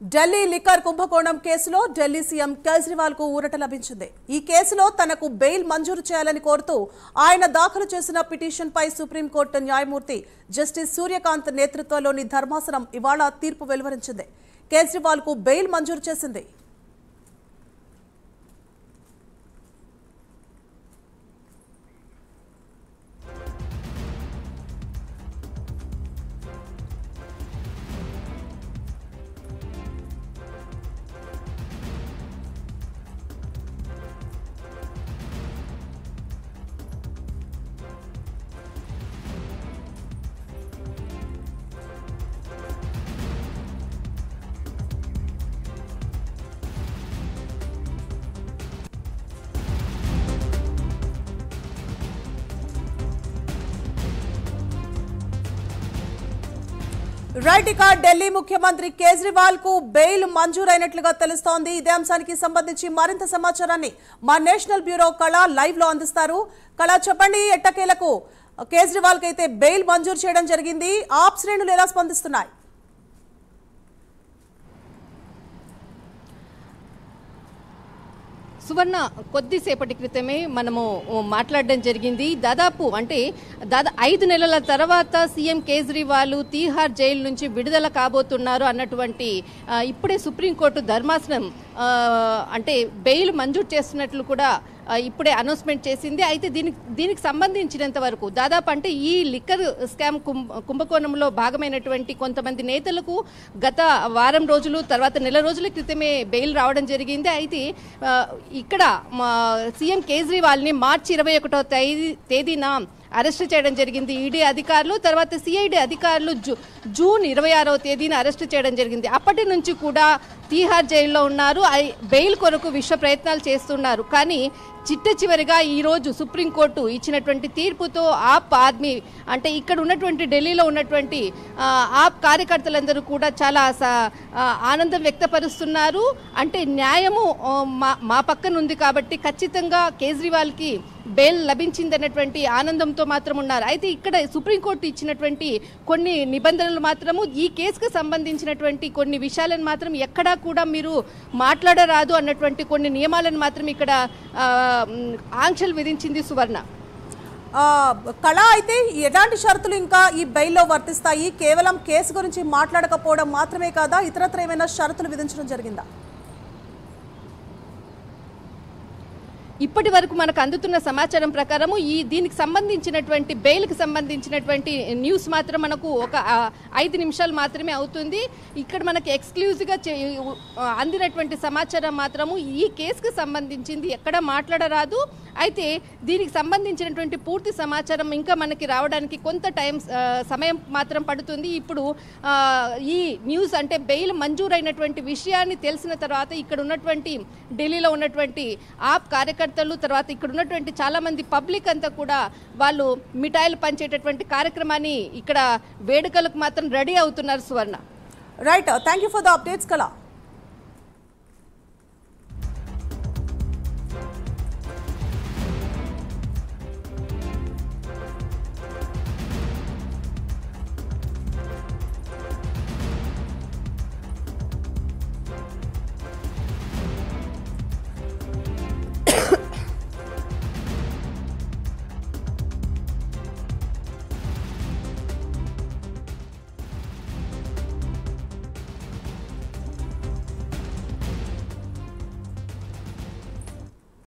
Delhi liquor కుంభకోణం కేసులో Delhi CM Kejriwal కు ఊరట లభించింది ఈ కేసులో తనకు బెయిల్ మంజూరు చేయాలని కోరుతూ ఆయన దాఖలు చేసిన పిటిషన్ పై సుప్రీంకోర్టు న్యాయమూర్తి జస్టిస్ సూర్యకాంత్ నేతృత్వంలోని ధర్మాసనం ఇవాళ తీర్పు వెలువరించింది కేజ్రీవాల్ కు బెయిల్ మంజూరు చేసింది రైట్ ఇక ఢిల్లీ ముఖ్యమంత్రి కేజ్రీవాల్ కు బెయిల్ మంజూరైనట్లుగా తెలుస్తోంది ఇదే అంశానికి సంబంధించి మరింత సమాచారాన్ని మా నేషనల్ బ్యూరో కళ లైవ్ లో అందిస్తారు కళ చెప్పండి ఎట్టకేలకు కేజ్రీవాల్ కి అయితే బెయిల్ మంజూరు చేయడం జరిగింది ఆప్ శ్రేణులు ఎలా స్పందిస్తున్నాయి సువర్ణ కొద్దిసేపటి క్రితమే మనము మాట్లాడడం జరిగింది దాదాపు అంటే దాదా ఐదు నెలల తర్వాత సీఎం కేజ్రీవాల్ తీహార్ జైలు నుంచి విడుదల కాబోతున్నారు అన్నటువంటి ఆ, ఇప్పుడే సుప్రీంకోర్టు ధర్మాసనం ఆ, అంటే బెయిల్ మంజూరు చేస్తున్నట్లు కూడా ఆ, ఇప్పుడే అనౌన్స్మెంట్ చేసింది అయితే దీనికి దీనికి సంబంధించినంత వరకు దాదాపు అంటే ఈ లిక్కర్ స్కామ్ కుంభ కుంభకోణంలో భాగమైనటువంటి కొంతమంది నేతలకు గత వారం రోజులు తర్వాత నెల రోజుల క్రితమే బెయిల్ రావడం జరిగింది అయితే ఆ, ఇక్కడ మా సీఎం కేజ్రీవాల్ని మార్చి ఇరవై ఒకటో తేదీ తేదీన అరెస్ట్ చేయడం జరిగింది ఈడీ అధికారులు తర్వాత సిఐడి అధికారులు జూ జూన్ ఇరవై ఆరవ తేదీన అరెస్ట్ చేయడం జరిగింది అప్పటి నుంచి కూడా తీహార్ జైల్లో ఉన్నారు ఐ- బెయిల్ కొరకు విశ్వ ప్రయత్నాలు చేస్తున్నారు కానీ చిట్ట చివరిగా ఈరోజు సుప్రీంకోర్టు ఇచ్చినటువంటి తీర్పుతో ఆప్ ఆద్మీ అంటే ఇక్కడ ఉన్నటువంటి ఢిల్లీలో ఉన్నటువంటి ఆ, ఆప్ కార్యకర్తలందరూ కూడా చాలా స- ఆ, ఆనందం వ్యక్తపరుస్తున్నారు అంటే న్యాయము ఆ, మా మా పక్కన ఉంది కాబట్టి ఖచ్చితంగా కేజ్రీవాల్కి బెయిల్ లభించిందన్నటువంటి ఆనందంతో మాత్రం ఉన్నారు అయితే ఇక్కడ సుప్రీంకోర్టు ఇచ్చినటువంటి కొన్ని నిబంధనలు మాత్రము ఈ కేసుకు సంబంధించినటువంటి కొన్ని విషయాలను మాత్రం ఎక్కడా కూడా మీరు మాట్లాడరాదు అన్నటువంటి కొన్ని నియమాలను మాత్రం ఇక్కడ ఆ, మ్, ఆంక్షలు విధించింది సువర్ణ ఆ, కళ అయితే ఎలాంటి షరతులు ఇంకా ఈ బెయిల్లో వర్తిస్తాయి కేవలం కేసు గురించి మాట్లాడకపోవడం మాత్రమే కాదా ఇతరత్ర ఏమైనా షరతులు విధించడం జరిగిందా ఇప్పటి వరకు మనకు అందుతున్న సమాచారం ప్రకారము ఈ దీనికి సంబంధించినటువంటి బెయిల్కి సంబంధించినటువంటి న్యూస్ మాత్రం మనకు ఒక ఆ, ఐదు నిమిషాలు మాత్రమే అవుతుంది ఇక్కడ మనకి ఎక్స్క్లూజివ్గా చే- ఆ, అందినటువంటి సమాచారం మాత్రము ఈ కేసుకు సంబంధించింది ఎక్కడ మాట్లాడరాదు అయితే దీనికి సంబంధించినటువంటి పూర్తి సమాచారం ఇంకా మనకి రావడానికి కొంత టైం ఆ, సమయం మాత్రం పడుతుంది ఇప్పుడు ఆ, ఈ న్యూస్ అంటే బెయిల్ మంజూరైనటువంటి విషయాన్ని తెలిసిన తర్వాత ఇక్కడ ఉన్నటువంటి ఢిల్లీలో ఉన్నటువంటి ఆప్ కార్యకర్తలు తర్వాత ఇక్కడ ఉన్నటువంటి చాలా మంది పబ్లిక్ అంతా కూడా వాళ్ళు మిఠాయిలు పంచేటటువంటి కార్యక్రమాన్ని ఇక్కడ వేడుకలకు మాత్రం రెడీ అవుతున్నారు Suvarna right thank you for the updates కళ